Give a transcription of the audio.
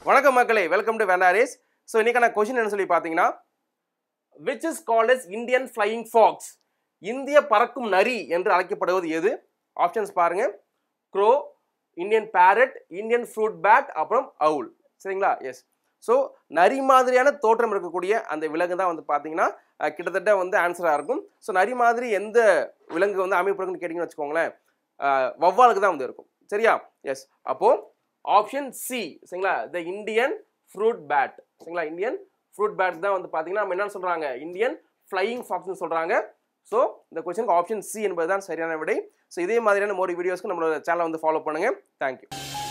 வணக்கம் மக்களே welcome to வெண்டாரேஸ் ஸோ இன்னைக்கான கொஷின் என்ன சொல்லி பார்த்தீங்கன்னா which is called as Indian flying fox இந்திய பறக்கும் நரி என்று அழைக்கப்படுவது எது ஆப்ஷன்ஸ் பாருங்க crow Indian parrot Indian fruit bat அப்புறம் அவுல் சரிங்களா எஸ் ஸோ நரி மாதிரியான தோற்றம் இருக்கக்கூடிய அந்த விலங்கு தான் வந்து பார்த்தீங்கன்னா அஹ், கிட்டத்தட்ட வந்து ஆன்சராக இருக்கும் ஸோ நரி மாதிரி எந்த விலங்கு வந்து அமைப்பு இருக்குன்னு கேட்டிங்கன்னு வச்சுக்கோங்களேன் அஹ், வௌவாலுக்கு தான் வந்து இருக்கும் சரியா எஸ் அப்போது ஆப்ஷன் சி சரிங்களா த இந்தியன் ஃப்ரூட் பேட் சரிங்களா இந்தியன் ஃப்ரூட் பேட் தான் வந்து பார்த்தீங்கன்னா நம்ம என்னன்னு சொல்கிறாங்க இந்தியன் ஃப்ளையிங் ஃபாக்ஸ்னு சொல்கிறாங்க ஸோ இந்த கொஸ்டினுக்கு ஆப்ஷன் சி என்பது தான் சரியான விடை ஸோ இதே மாதிரியான ஒரு வீடியோஸ்க்கு நம்மளோட சேனலை வந்து ஃபாலோ பண்ணுங்கள் தேங்க்யூ